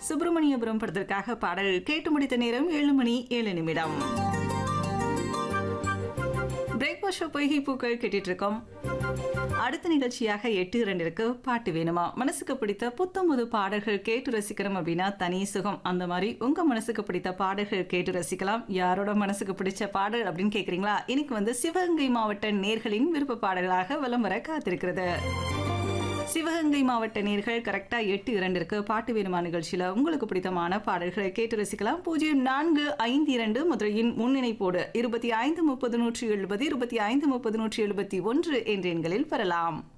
சுப்பிரமணியபுரம் படத்திற்காக பாடல் கேட்டு முடித்த நேரம் ஏழு மணி ஏழு நிமிடம் பிரேக்ஃபாஸ்ட் ஷோ பொய்கை பூக்கள் கேட்டுட்டு இருக்கோம் அடுத்த நிகழ்ச்சியாக எட்டு இரண்டிற்கு பாட்டு வேணுமா மனசுக்கு பிடித்த புத்தம்புது பாடல்கள் கேட்டு ரசிக்கிறோம் அப்படின்னா தனி சுகம் அந்த மாதிரி உங்க மனசுக்கு பிடித்த பாடல்கள் கேட்டு ரசிக்கலாம் யாரோட மனசுக்கு பிடிச்ச பாடல் அப்படின்னு கேக்குறீங்களா இன்னைக்கு வந்து சிவகங்கை மாவட்ட நேர்களின் விருப்ப பாடல்களாக வலம் வர காத்திருக்கிறது சிவகங்கை மாவட்ட நேர்கள் கரெக்டா எட்டு இரண்டிற்கு பாட்டு வேணுமா நிகழ்ச்சியில உங்களுக்கு பிடித்தமான பாடல்களை கேட்டு ரசிக்கலாம் பூஜ்ஜியம் நான்கு ஐந்து இரண்டு மதுரையின் முன்னிணைப்போடு இருபத்தி ஐந்து முப்பது நூற்றி எழுபது இருபத்தி ஐந்து முப்பது நூற்றி எழுபத்தி ஒன்று என்ற எண்களில் பெறலாம்